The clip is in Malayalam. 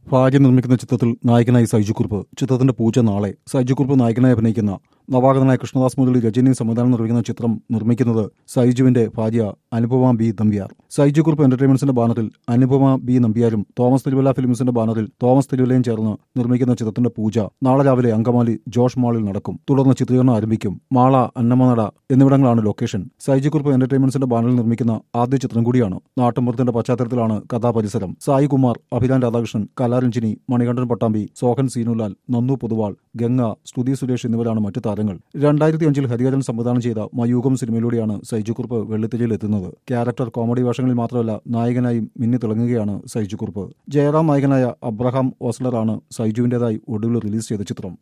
ഭാര്യ നിർമ്മിക്കുന്ന ചിത്രത്തിൽ നായകനായി സൈജുക്കുറുപ്പ് ചിത്രത്തിന്റെ പൂജ നാളെ സൈജുക്കുറുപ്പ് നായകനായി അഭിനയിക്കുന്ന നവാഗതനായ കൃഷ്ണദാസ് മുതലി രജനി സംവിധാനം നിർവഹിക്കുന്ന ചിത്രം നിർമ്മിക്കുന്നത് സൈജുവിന്റെ ഭാര്യ അനുപമ ബി നമ്പ്യാർ സൈജുക്കുറുപ്പ് എന്റർടൈൻമെന്റ്സിന്റെ ബാനറിൽ അനുപമ ബി നമ്പ്യാരും തോമസ് തിരുവല്ല ഫിലിംസിന്റെ ബാനറിൽ തോമസ് തിരുവല്ലയും ചേർന്ന് നിർമ്മിക്കുന്ന ചിത്രത്തിന്റെ പൂജ നാളെ രാവിലെ അങ്കമാലി ജോഷ് മാളിൽ നടക്കും തുടർന്ന് ചിത്രീകരണം ആരംഭിക്കും മാള അന്നമനട എന്നിവിടങ്ങളാണ് ലൊക്കേഷൻ സൈജുക്കുറുപ്പ് എന്റർടൈൻമെന്റ്സിന്റെ ബാനറിൽ നിർമ്മിക്കുന്ന ആദ്യ ചിത്രം കൂടിയാണ് നാട്ടുമ്പുറത്തിന്റെ പശ്ചാത്തലത്തിലാണ് കഥാപരിസരം സായി കുമാർ അഭിലാൻ രാധാകൃഷ്ണൻ കലാരഞ്ജിനി മണികണ്ഠൻ പട്ടാമ്പി സോഹൻ സീനുലാൽ നന്ദു പൊതുവാൾ ഗംഗ സ്തുതി സുരേഷ് എന്നിവരാണ് മറ്റു താരങ്ങൾ രണ്ടായിരത്തി അഞ്ചിൽ ഹരിഹരൻ സംവിധാനം ചെയ്ത മയൂകം സിനിമയിലൂടെയാണ് സൈജുക്കുറുപ്പ് വെള്ളിത്തിരയിൽ എത്തുന്നത് ക്യാരക്ടർ കോമഡി വേഷങ്ങളിൽ മാത്രമല്ല നായകനായും മിന്നി തിളങ്ങുകയാണ് സൈജുക്കുറുപ്പ് ജയറാം നായകനായ അബ്രഹാം ഓസ്ലറാണ് സൈജുവിന്റേതായി ഒടുവിൽ റിലീസ് ചെയ്ത ചിത്രം